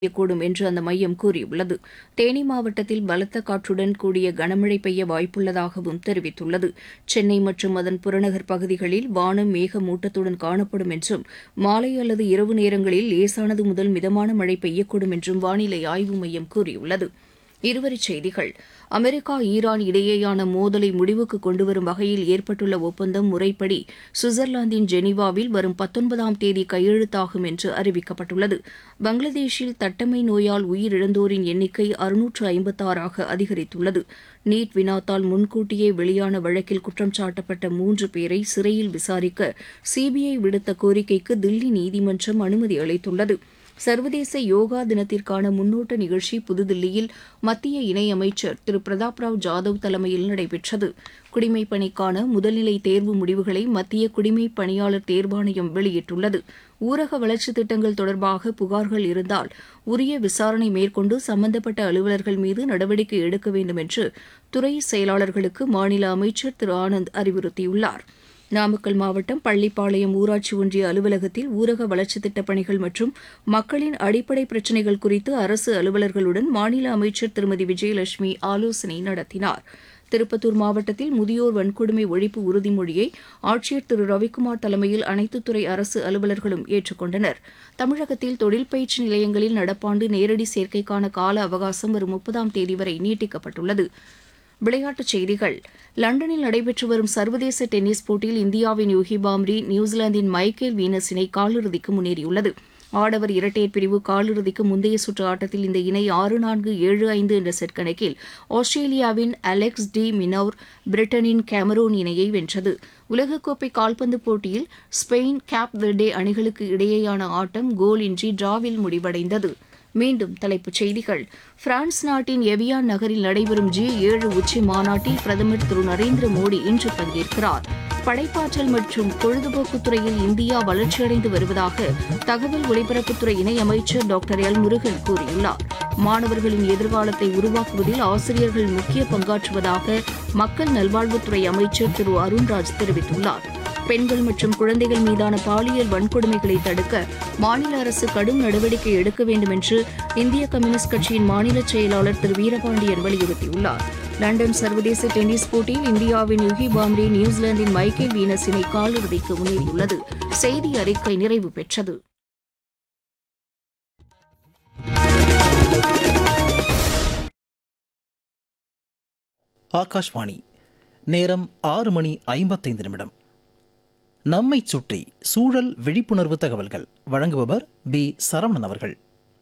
பெய்யக்கூடும் என்று அந்த மையம் கூறியுள்ளது தேனி மாவட்டத்தில் பலத்த காற்றுடன் கூடிய கனமழை பெய்ய வாய்ப்புள்ளதாகவும் தெரிவித்துள்ளது சென்னை மற்றும் அதன் புறநகர் பகுதிகளில் வானம் மேகமூட்டத்துடன் காணப்படும் என்றும் மாலை அல்லது இரவு நேரங்களில் லேசானது முதல் மிதமான மழை பெய்யக்கூடும் என்றும் வானிலை ஆய்வு மையம் கூறியுள்ளது இருவரிச் செய்திகள் அமெரிக்கா ஈரான் இடையேயான மோதலை முடிவுக்கு கொண்டுவரும் வகையில் ஏற்பட்டுள்ள ஒப்பந்தம் முறைப்படி சுவிட்சர்லாந்தின் ஜெனீவாவில் வரும் பத்தொன்பதாம் தேதி கையெழுத்தாகும் என்று அறிவிக்கப்பட்டுள்ளது பங்களாதேஷில் தட்டம்மை நோயால் உயிரிழந்தோரின் எண்ணிக்கை அறுநூற்று ஐம்பத்தாறாக அதிகரித்துள்ளது நீட் வினாத்தால் முன்கூட்டியே வெளியான வழக்கில் குற்றம் சாட்டப்பட்ட மூன்று பேரை சிறையில் விசாரிக்க சிபிஐ விடுத்த கோரிக்கைக்கு தில்லி நீதிமன்றம் அனுமதி அளித்துள்ளது சர்வதேச யோகா தினத்திற்கான முன்னோட்ட நிகழ்ச்சி புதுதில்லியில் மத்திய இணையமைச்சர் திரு பிரதாப் ராவ் ஜாதவ் தலைமையில் நடைபெற்றது குடிமைப் பணிக்கான முதல்நிலை தேர்வு முடிவுகளை மத்திய குடிமைப் பணியாளர் தேர்வாணையம் வெளியிட்டுள்ளது ஊரக வளர்ச்சித் திட்டங்கள் தொடர்பாக புகார்கள் இருந்தால் உரிய விசாரணை மேற்கொண்டு சம்பந்தப்பட்ட அலுவலர்கள் மீது நடவடிக்கை எடுக்க வேண்டும் என்று துறை செயலாளர்களுக்கு மாநில அமைச்சர் திரு ஆனந்த் அறிவுறுத்தியுள்ளார் நாமக்கல் மாவட்டம் பள்ளிப்பாளையம் ஊராட்சி ஒன்றிய அலுவலகத்தில் ஊரக வளர்ச்சித் திட்டப் பணிகள் மற்றும் மக்களின் அடிப்படை பிரச்சினைகள் குறித்து அரசு அலுவலர்களுடன் மாநில அமைச்சர் திருமதி விஜயலட்சுமி ஆலோசனை நடத்தினார் திருப்பத்தூர் மாவட்டத்தில் முதியோர் வன்கொடுமை ஒழிப்பு உறுதிமொழியை ஆட்சியர் திரு ரவிக்குமார் தலைமையில் அனைத்து துறை அரசு அலுவலர்களும் ஏற்றுக்கொண்டனர் தமிழகத்தில் தொழில் பயிற்சி நிலையங்களில் நடப்பாண்டு நேரடி சேர்க்கைக்கான கால அவகாசம் வரும் முப்பதாம் தேதி வரை நீட்டிக்கப்பட்டுள்ளது விளையாட்டுச் செய்திகள் லண்டனில் நடைபெற்று வரும் சர்வதேச டென்னிஸ் போட்டியில் இந்தியாவின் யூகி பாம்ரி நியூசிலாந்தின் மைக்கேல் வீனஸ் இணை காலிறுதிக்கு முன்னேறியுள்ளது ஆடவர் இரட்டையர் பிரிவு காலிறுதிக்கு முந்தைய சுற்று ஆட்டத்தில் இந்த இணை ஆறு நான்கு ஏழு ஐந்து என்ற செட் கணக்கில் ஆஸ்திரேலியாவின் அலெக்ஸ் டி மினவுர் பிரிட்டனின் கேமரோன் இணையை வென்றது உலகக்கோப்பை கால்பந்து போட்டியில் ஸ்பெயின் கேப் வெர்டே அணிகளுக்கு இடையேயான ஆட்டம் கோல் இன்றி டிராவில் முடிவடைந்தது மீண்டும் தலைப்புச் செய்திகள் பிரான்ஸ் நாட்டின் எவியான் நகரில் நடைபெறும் ஜி ஏழு உச்சி மாநாட்டில் பிரதமர் திரு நரேந்திர மோடி இன்று பங்கேற்கிறார் படைப்பாற்றல் மற்றும் பொழுதுபோக்குத் துறையில் இந்தியா வளர்ச்சியடைந்து வருவதாக தகவல் ஒலிபரப்புத்துறை இணையமைச்சர் டாக்டர் எல் முருகன் கூறியுள்ளார் மாணவர்களின் எதிர்காலத்தை உருவாக்குவதில் ஆசிரியர்கள் முக்கிய பங்காற்றுவதாக மக்கள் நல்வாழ்வுத்துறை அமைச்சர் திரு அருண்ராஜ் தெரிவித்துள்ளார் பெண்கள் மற்றும் குழந்தைகள் மீதான பாலியல் வன்கொடுமைகளை தடுக்க மாநில அரசு கடும் நடவடிக்கை எடுக்க வேண்டும் என்று இந்திய கம்யூனிஸ்ட் கட்சியின் மாநில செயலாளர் திரு வீரபாண்டியன் வலியுறுத்தியுள்ளார் லண்டன் சர்வதேச டென்னிஸ் போட்டியில் இந்தியாவின் யுகி பாம்ரி நியூசிலாந்தின் மைக்கேல் வீனஸ் இணை காலிறுதிக்கு முன்னேறியுள்ளது செய்தி அறிக்கை நிறைவு பெற்றது ஆகாஷ்வாணி நேரம் ஆறு மணி ஐம்பத்தைந்து நிமிடம் நம்மைச் சுற்றி சூழல் விழிப்புணர்வு தகவல்கள் வழங்குபவர் பி சரவணன் அவர்கள்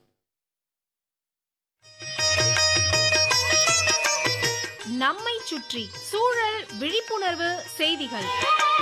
நம்மை சுற்றி சூழல் விழிப்புணர்வு செய்திகள்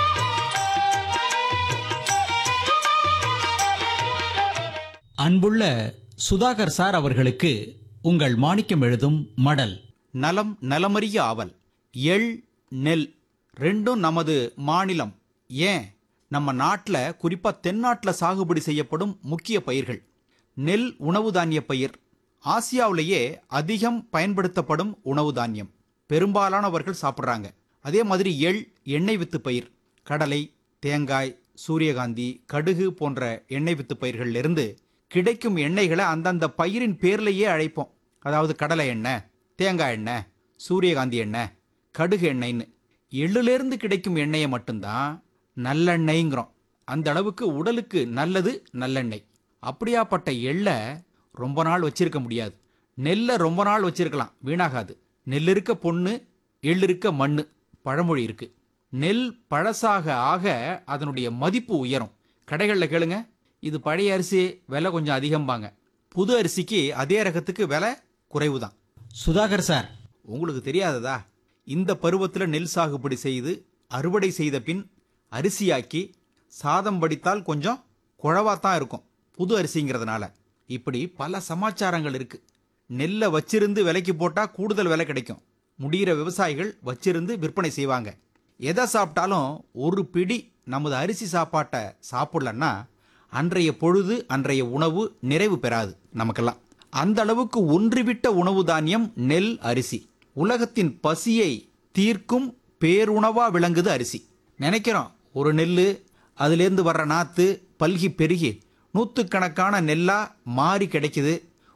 அன்புள்ள சுதாகர் சார் அவர்களுக்கு உங்கள் மாணிக்கம் எழுதும் மடல் நலம் நலமறிய ஆவல் எள் நெல் ரெண்டும் நமது மாநிலம் ஏன் நம்ம நாட்டில் குறிப்பாக தென்னாட்டில் சாகுபடி செய்யப்படும் முக்கிய பயிர்கள் நெல் உணவு தானிய பயிர் ஆசியாவிலேயே அதிகம் பயன்படுத்தப்படும் உணவு தானியம் பெரும்பாலானவர்கள் சாப்பிட்றாங்க அதே மாதிரி எள் எண்ணெய் வித்து பயிர் கடலை தேங்காய் சூரியகாந்தி கடுகு போன்ற எண்ணெய் வித்து பயிர்களிலிருந்து கிடைக்கும் எண்ணெய்களை அந்தந்த பயிரின் பேர்லேயே அழைப்போம் அதாவது கடலை எண்ணெய் தேங்காய் எண்ணெய் சூரியகாந்தி எண்ணெய் கடுகு எண்ணெய்ன்னு எள்ளுலேருந்து கிடைக்கும் எண்ணெயை மட்டும்தான் நல்லெண்ணெய்ங்கிறோம் அந்த அளவுக்கு உடலுக்கு நல்லது நல்லெண்ணெய் அப்படியாப்பட்ட எள்ளை ரொம்ப நாள் வச்சிருக்க முடியாது நெல்லை ரொம்ப நாள் வச்சிருக்கலாம் வீணாகாது நெல் இருக்க பொண்ணு எள் இருக்க மண்ணு பழமொழி இருக்கு நெல் பழசாக ஆக அதனுடைய மதிப்பு உயரும் கடைகளில் கேளுங்க இது பழைய அரிசி விலை கொஞ்சம் அதிகம்பாங்க புது அரிசிக்கு அதே ரகத்துக்கு விலை குறைவு தான் சுதாகர் சார் உங்களுக்கு தெரியாததா இந்த பருவத்தில் நெல் சாகுபடி செய்து அறுவடை செய்த பின் அரிசியாக்கி சாதம் வடித்தால் கொஞ்சம் குழவாத்தான் இருக்கும் புது அரிசிங்கிறதுனால இப்படி பல சமாச்சாரங்கள் இருக்கு நெல்லை வச்சிருந்து விலைக்கு போட்டால் கூடுதல் விலை கிடைக்கும் முடிகிற விவசாயிகள் வச்சிருந்து விற்பனை செய்வாங்க எதை சாப்பிட்டாலும் ஒரு பிடி நமது அரிசி சாப்பாட்டை சாப்பிடலன்னா அன்றைய பொழுது அன்றைய உணவு நிறைவு பெறாது நமக்கெல்லாம் அந்த அளவுக்கு ஒன்றுவிட்ட உணவு தானியம் நெல் அரிசி உலகத்தின் பசியை தீர்க்கும் பேருணவா விளங்குது அரிசி நினைக்கிறோம் ஒரு நெல் அதுலேருந்து வர்ற நாத்து பல்கி பெருகி நூற்றுக்கணக்கான நெல்லா மாறி கிடைக்குது